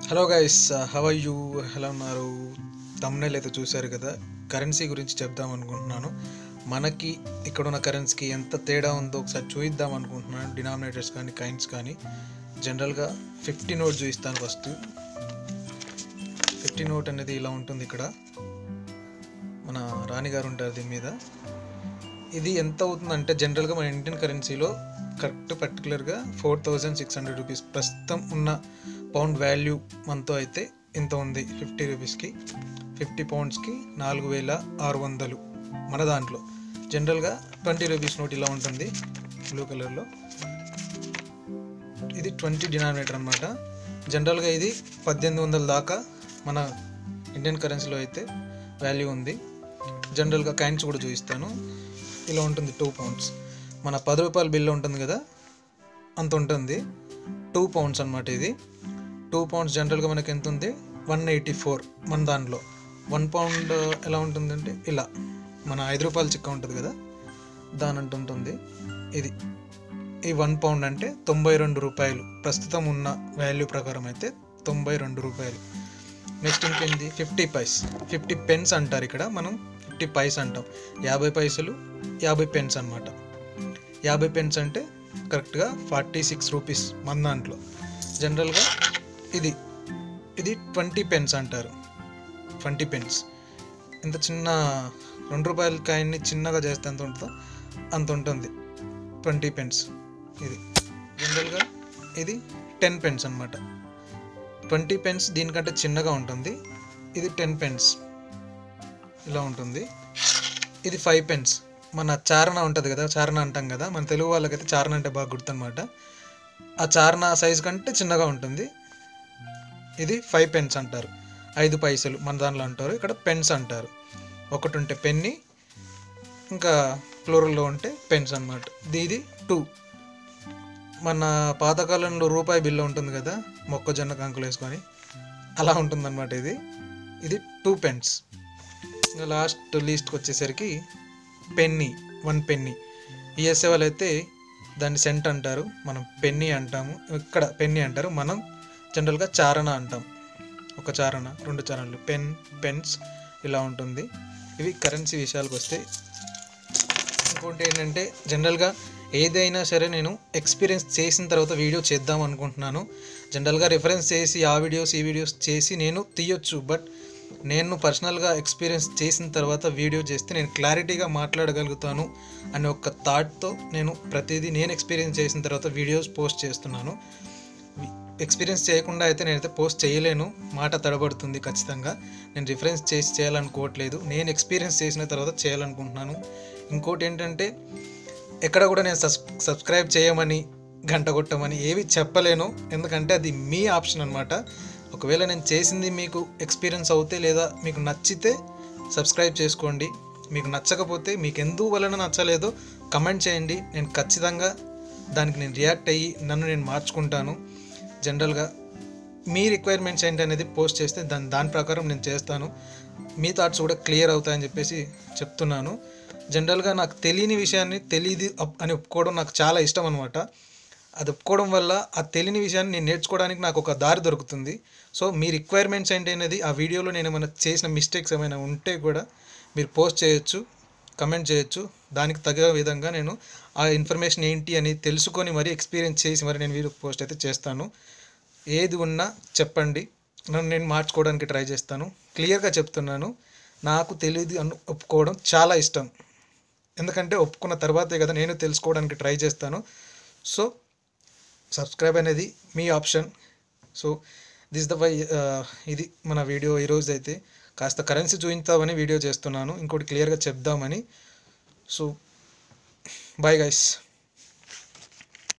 hello guys have you ఎలా ఉన్నారు thumbnail అయితే చూశారు కదా కరెన్సీ గురించి చెప్దాం అనుకుంటున్నాను మనకి ఇక్కడ ఉన్న కరెన్సీకి ఎంత తేడా ఉందో ఒకసారి చూయిద్దాం అనుకుంటున్నాను డినామినేటర్స్ కానీ కైండ్స్ కానీ జనరల్గా ఫిఫ్టీ నోట్ చూపిస్తాను ఫస్ట్ ఫిఫ్టీ నోట్ అనేది ఇలా ఉంటుంది ఇక్కడ మన రాణి గారు ఉంటారు దీని మీద ఇది ఎంత అవుతుందంటే జనరల్గా మన ఇండియన్ కరెన్సీలో కరెక్ట్ పర్టికులర్గా four thousand six hundred rupees ప్రస్తుతం ఉన్న పౌండ్ వాల్యూ మనతో అయితే ఇంత ఉంది ఫిఫ్టీ రూపీస్కి ఫిఫ్టీ పౌండ్స్కి నాలుగు వేల ఆరు వందలు మన దాంట్లో జనరల్గా ట్వంటీ రూపీస్ నోట్ ఇలా ఉంటుంది బ్లూ కలర్లో ఇది ట్వంటీ డినామినేటర్ అనమాట జనరల్గా ఇది పద్దెనిమిది వందల దాకా మన ఇండియన్ కరెన్సీలో అయితే వాల్యూ ఉంది జనరల్గా కాయిన్స్ కూడా చూపిస్తాను ఇలా ఉంటుంది టూ పౌండ్స్ మన పది రూపాయల బిల్లు ఉంటుంది కదా అంత ఉంటుంది టూ పౌండ్స్ అనమాట ఇది టూ పౌండ్స్ జనరల్గా మనకి ఎంత ఉంది వన్ ఎయిటీ ఫోర్ మన దాంట్లో వన్ పౌండ్ ఎలా ఉంటుందంటే ఇలా మన ఐదు రూపాయల చిక్క ఉంటుంది కదా దాని అంత ఉంటుంది ఇది ఈ వన్ పౌండ్ అంటే తొంభై రెండు రూపాయలు ప్రస్తుతం ఉన్న వాల్యూ ప్రకారం అయితే తొంభై రెండు రూపాయలు నెక్స్ట్ ఇంకేంది ఫిఫ్టీ పైస్ ఫిఫ్టీ పెన్స్ అంటారు ఇక్కడ మనం ఫిఫ్టీ పైస్ అంటాం యాభై పైసలు యాభై పెన్స్ అనమాట యాభై పెన్స్ అంటే కరెక్ట్గా ఫార్టీ సిక్స్ రూపీస్ మన దాంట్లో జనరల్గా ఇది ఇది ట్వంటీ పెన్స్ అంటారు ట్వంటీ పెన్స్ ఇంత చిన్న రెండు రూపాయల కాయన్ని చిన్నగా చేస్తే ఎంత ఉంటుందో అంత ఉంటుంది ట్వంటీ పెన్స్ ఇది జనరల్గా ఇది టెన్ పెన్స్ అనమాట ట్వంటీ పెన్స్ దీనికంటే చిన్నగా ఉంటుంది ఇది టెన్ పెన్స్ ఇలా ఉంటుంది ఇది ఫైవ్ పెన్స్ మన చారణ ఉంటుంది కదా చారణ అంటాం కదా మన తెలుగు వాళ్ళకైతే చారణ అంటే బాగా గుర్తనమాట ఆ చారణ సైజు కంటే చిన్నగా ఉంటుంది ఇది ఫైవ్ పెన్స్ అంటారు ఐదు పైసలు మన దాంట్లో అంటారు ఇక్కడ పెన్స్ అంటారు ఒకటి ఉంటే పెన్ని ఇంకా ప్లూరల్లో ఉంటే పెన్స్ అనమాట ఇది టూ మన పాతకాలంలో రూపాయి బిల్లు ఉంటుంది కదా మొక్కజొన్న కంకులు వేసుకొని అలా ఉంటుందన్నమాట ఇది ఇది టూ పెన్స్ ఇంకా లాస్ట్ లీస్ట్కి వచ్చేసరికి పెన్నీ వన్ పెన్నీ ఈఎస్ఏ వాళ్ళు అయితే దాన్ని సెంట్ అంటారు మనం పెన్నీ అంటాము ఇక్కడ పెన్నీ అంటారు మనం జనరల్గా చారణ అంటాం ఒక చారణ రెండు చారణలు పెన్ పెన్స్ ఇలా ఉంటుంది ఇవి కరెన్సీ విషయాలకు వస్తే ఇంకోటి ఏంటంటే జనరల్గా ఏదైనా సరే నేను ఎక్స్పీరియన్స్ చేసిన తర్వాత వీడియో చేద్దాం అనుకుంటున్నాను జనరల్గా రిఫరెన్స్ చేసి ఆ వీడియోస్ ఈ వీడియోస్ చేసి నేను తీయొచ్చు బట్ నేను పర్సనల్గా ఎక్స్పీరియన్స్ చేసిన తర్వాత వీడియో చేస్తే నేను క్లారిటీగా మాట్లాడగలుగుతాను అనే ఒక థాట్తో నేను ప్రతిదీ నేను ఎక్స్పీరియన్స్ చేసిన తర్వాత వీడియోస్ పోస్ట్ చేస్తున్నాను ఎక్స్పీరియన్స్ చేయకుండా అయితే నేనైతే పోస్ట్ చేయలేను మాట తడబడుతుంది ఖచ్చితంగా నేను రిఫరెన్స్ చేసి చేయాలనుకోవట్లేదు నేను ఎక్స్పీరియన్స్ చేసిన తర్వాత చేయాలనుకుంటున్నాను ఇంకోటి ఏంటంటే ఎక్కడ కూడా నేను సబ్ సబ్స్క్రైబ్ చేయమని గంట కొట్టమని ఏవి చెప్పలేను ఎందుకంటే అది మీ ఆప్షన్ అనమాట ఒకవేళ నేను చేసింది మీకు ఎక్స్పీరియన్స్ అవుతే లేదా మీకు నచ్చితే సబ్స్క్రైబ్ చేసుకోండి మీకు నచ్చకపోతే మీకు ఎందుకు వలన నచ్చలేదో కమెంట్ చేయండి నేను ఖచ్చితంగా దానికి నేను రియాక్ట్ అయ్యి నన్ను నేను మార్చుకుంటాను జనరల్గా మీ రిక్వైర్మెంట్స్ ఏంటి అనేది పోస్ట్ చేస్తే దాని దాని ప్రకారం నేను చేస్తాను మీ థాట్స్ కూడా క్లియర్ అవుతాయని చెప్పేసి చెప్తున్నాను జనరల్గా నాకు తెలియని విషయాన్ని తెలియదు అప్- అని ఒప్పుకోవడం నాకు చాలా ఇష్టం అనమాట అది ఒప్పుకోవడం వల్ల ఆ తెలియని విషయాన్ని నేను నేర్చుకోవడానికి నాకు ఒక దారి దొరుకుతుంది సో మీ రిక్వైర్మెంట్స్ ఏంటి అనేది ఆ వీడియోలో నేను ఏమైనా చేసిన మిస్టేక్స్ ఏమైనా ఉంటే కూడా మీరు పోస్ట్ చేయొచ్చు కమెంట్ చేయొచ్చు దానికి తగ్గ విధంగా నేను ఆ ఇన్ఫర్మేషన్ ఏంటి అని తెలుసుకొని మరి ఎక్స్పీరియన్స్ చేసి మరి నేను వీడియో పోస్ట్ అయితే చేస్తాను ఏది ఉన్నా చెప్పండి నన్ను నేను మార్చుకోవడానికి ట్రై చేస్తాను క్లియర్గా చెప్తున్నాను నాకు తెలియదు అని ఒప్పుకోవడం చాలా ఇష్టం ఎందుకంటే ఒప్పుకున్న తర్వాతే కదా నేను తెలుసుకోవడానికి ట్రై చేస్తాను సో సబ్స్క్రైబ్ అనేది మీ option so this the why ఇది మన వీడియో ఈరోజు అయితే కాస్త కరెన్సీ చూపిస్తామని వీడియో చేస్తున్నాను ఇంకోటి క్లియర్గా చెప్దామని సో బాయ్ గైస్